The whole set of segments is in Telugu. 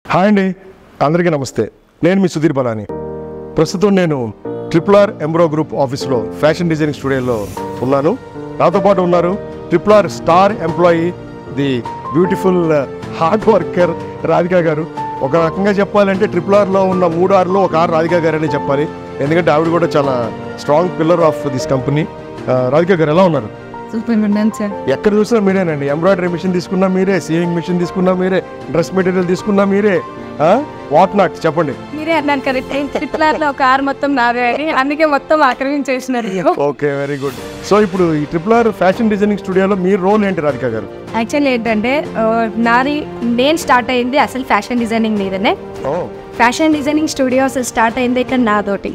హాయ్ అండి అందరికీ నమస్తే నేను మీ సుధీర్ బలాని ప్రస్తుతం నేను ట్రిపుల్ ఆర్ ఎంబ్రో గ్రూప్ ఆఫీస్లో ఫ్యాషన్ డిజైనింగ్ స్టూడియోలో ఉన్నాను నాతో పాటు ఉన్నారు triple R star employee the beautiful hard worker Radhika గారు ఒక రకంగా చెప్పాలంటే ట్రిపుల్ ఆర్లో ఉన్న మూడు ఆర్లో ఒక ఆర్ రాధికా గారు అని చెప్పాలి ఎందుకంటే ఆవిడ కూడా చాలా strong pillar of this company Radhika గారు ఎలా ఉన్నారు సూపర్ ఉన్నాను సార్ ఎక్కడ చూసినా మీరేనండి ఎంబ్రాయిడరీ మిషన్ తీసుకున్నా మీరే సీవింగ్ మిషన్ తీసుకున్నా మీరే డ్రెస్ మెటీరియల్ తీసుకున్నా మీరే వాట్ నాట్ చెప్పండి మీరే అన్నాను కరెక్ట్ ట్రిపుల్ లో కార్ మొత్తం నాదే అని అందుకే మొత్తం ఆక్రమించేసినారు ఓకే వెరీ గుడ్ సో ఇప్పుడు ఈ ట్రిపుల్ ఆర్ ఫ్యాషన్ డిజైనింగ్ స్టూడియోలో మీ రోల్ ఏంటి రాధిక గారు యాక్చువల్లీ ఏంటంటే ఆ, నాది నేను స్టార్ట్ అయింది అసలు ఫ్యాషన్ డిజైనింగ్ మీదనే ఓ ఫ్యాషన్ డిజైనింగ్ స్టూడియో అసలు స్టార్ట్ అయింది ఇక్కడ నాతోటి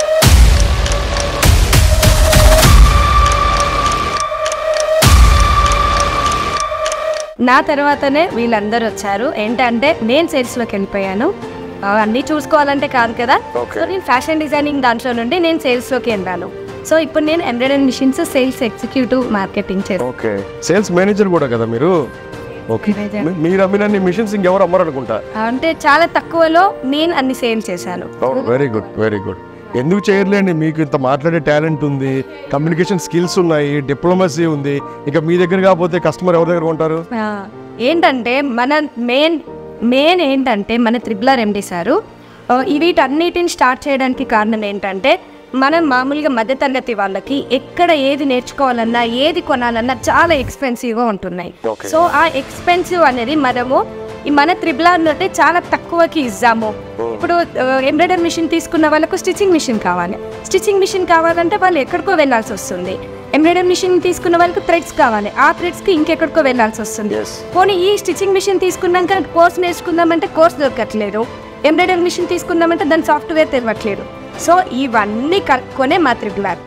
నా తర్వాతనే వీళ్ళందరూ వచ్చారు ఏంటంటే నేను సేల్స్లోకి వెళ్ళిపోయాను ఆ, అన్నీ చూసుకోవాలంటే కాదు కదా Okay. సో నేను ఫ్యాషన్ డిజైనింగ్ దాంట్లో నుండి నేను సేల్స్లోకి వెళ్ళాను సో ఇప్పుడు నేను embroidery machines sales executive marketing చేస్తాను ఓకే సేల్స్ మేనేజర్ కూడా కదా మీరు ఓకే Manager. మీ- మీరు అమ్మినన్ని మిషన్స్ ఇంకెవరు అమ్మరు అనుకుంటా అంటే చాలా తక్కువలో నేను అన్ని సేల్ చేశాను వెరీ గుడ్ వెరీ గుడ్ ఎందుకు చేయర్లేండి మీకు ఇంత మాట్లాడే టాలెంట్ ఉంది కమ్యూనికేషన్ స్కిల్స్ ఉన్నాయి డిప్లొమసీ ఉంది ఇక మీ దగ్గర కాకపోతే కస్టమర్ ఎవరి దగ్గర ఉంటారు ఆ, ఏంటంటే మన మెయిన్ మెయిన్ ఏంటంటే మన త్రిబులర్ ఎండి సారు ఆ, ఈ వీటన్నిటిని స్టార్ట్ చేయడానికి కారణం ఏంటంటే మనం మామూలుగా మధ్యతరగతి వాళ్ళకి ఎక్కడ ఏది నేర్చుకోవాలన్నా ఏది కొనాలన్నా చాలా ఎక్స్పెన్సివ్గా ఉంటున్నాయి Okay. సో ఆ ఎక్స్పెన్సివ్ అనేది మనము ఈ మన త్రిబులర్ అంటే చాలా తక్కువకి ఇస్తాము ఇప్పుడు ఎంబ్రాయిడరీ మిషన్ తీసుకున్న వాళ్ళకు స్టిచ్చింగ్ మిషన్ కావాలి స్టిచ్చింగ్ మిషన్ కావాలంటే వాళ్ళు ఎక్కడికో వెళ్ళాల్సి వస్తుంది ఎంబ్రాయిడరీ మిషన్ తీసుకున్న వాళ్ళకి థ్రెడ్స్ కావాలి ఆ థ్రెడ్స్కి ఇంకెక్కడికో వెళ్ళాల్సి వస్తుంది Yes. పోనీ ఈ స్టిచ్చింగ్ మిషన్ తీసుకున్నాక కోర్స్ నేర్చుకుందామంటే కోర్స్ దొరకట్లేదు ఎంబ్రాయిడరీ మిషన్ తీసుకుందామంటే దాని సాఫ్ట్వేర్ తెలియట్లేదు సో ఇవన్నీ కలుపుకొనే మా త్రిబులర్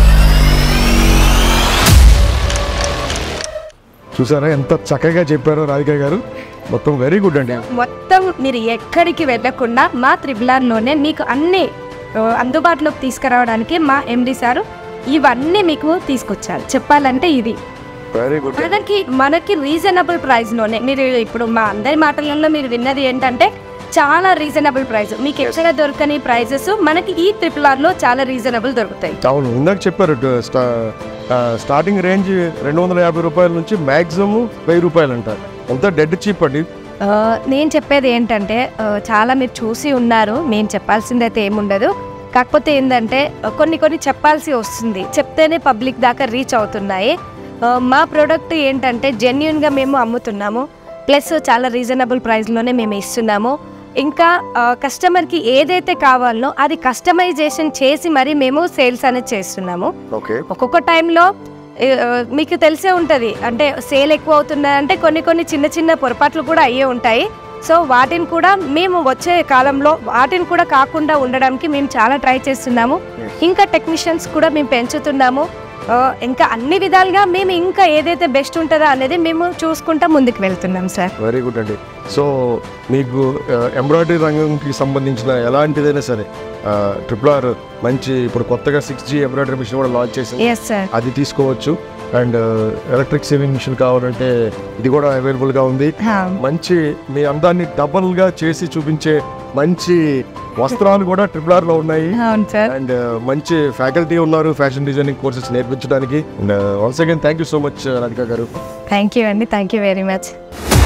చూసారా ఎంత చక్కగా చెప్పారో రాధిక గారు మొత్తం వెరీ గుడ్ అండి మొత్తం మీరు ఎక్కడికి వెళ్ళకుండా మా త్రిబులార్లోనే మీకు అన్ని ఆ, అందుబాటులోకి తీసుకురావడానికి మా ఎండి సారు ఇవన్నీ మీకు తీసుకొచ్చారు చెప్పాలంటే ఇది వెరీ గుడ్ మనకి మనకి రీజనబుల్ ప్రైస్లోనే మీరు ఇప్పుడు మా అందరి మాటలలో మీరు విన్నది ఏంటంటే చాలా రీజనబుల్ ప్రైస్ మీకు ఎక్కడ దొరకని ప్రైజెస్ మనకి ఈ ట్రిపుల్ ఆర్లో చాలా రీజనబుల్ దొరుకుతాయి అవును ఇందాక చెప్పారు ట- స్టా- ఆ, స్టార్టింగ్ రేంజ్ రెండు వందల యాభై రూపాయల నుంచి మాక్సిమం వెయ్యి రూపాయలు అంట అంతా డెడ్ చీప్ అండి ఆ, నేను చెప్పేది ఏంటంటే ఆ, చాలా మీరు చూసి ఉన్నారు మేము చెప్పాల్సింది అయితే ఏముండదు కాకపోతే ఏంటంటే ఆ, కొన్ని కొన్ని చెప్పాల్సి వస్తుంది చెప్తేనే పబ్లిక్ దాకా రీచ్ అవుతున్నాయి ఆ, మా ప్రోడక్ట్ ఏంటంటే జెన్యున్గా మేము అమ్ముతున్నాము ప్లస్ చాలా రీజనబుల్ ప్రైస్లోనే మేము ఇస్తున్నాము ఇంకా ఆ, కస్టమర్కి ఏదైతే కావాలనో అది కస్టమైజేషన్ చేసి మరి మేము సేల్స్ అనేది చేస్తున్నాము ఓకే ఒక్కొక్క టైంలో ఏ, ఆ, మీకు తెలిసే ఉంటుంది అంటే సేల్ ఎక్కువ అవుతుందంటే కొన్ని కొన్ని చిన్న చిన్న పొరపాట్లు కూడా అయ్యే ఉంటాయి సో వాటిని కూడా మేము వచ్చే కాలంలో వాటిని కూడా కాకుండా ఉండడానికి మేము చాలా ట్రై చేస్తున్నాము ఇంకా టెక్నీషియన్స్ కూడా మేము పెంచుతున్నాము ఆ, ఇంకా అన్ని విధాలుగా మేము ఇంకా ఏదైతే బెస్ట్ ఉంటుందో అనేది మేము చూసుకుంటా ముందుకు వెళ్తున్నాం సార్ వెరీ గుడ్ అండి సో మీకు ఎంబ్రాయిడరీ రంగంకి సంబంధించిన ఎలాంటిదైనా సరే ట్రిపుల్ ఆర్ మంచి ఇప్పుడు కొత్తగా సిక్స్ జీ ఎంబ్రాయిడరీ మిషన్ కూడా లాంచ్ చేసింది ఎస్ సార్ అది తీసుకోవచ్చు అండ్ ఎలక్ట్రిక్ సేవింగ్ మిషన్ కావాలంటే ఇది కూడా అవైలబుల్గా ఉంది మంచి మీ అందాన్ని డబల్గా చేసి చూపించే మంచి వస్త్రాలు కూడా ట్రిపుల్ ఆర్లో ఉన్నాయి అవును సార్ అండ్ మంచి ఫ్యాకల్టీ ఉన్నారు ఫ్యాషన్ డిజైనింగ్ కోర్సెస్ నేర్పించడానికి and once again thank you so much Radhika గారు థ్యాంక్ యూ అండి థ్యాంక్ యూ వెరీ మచ్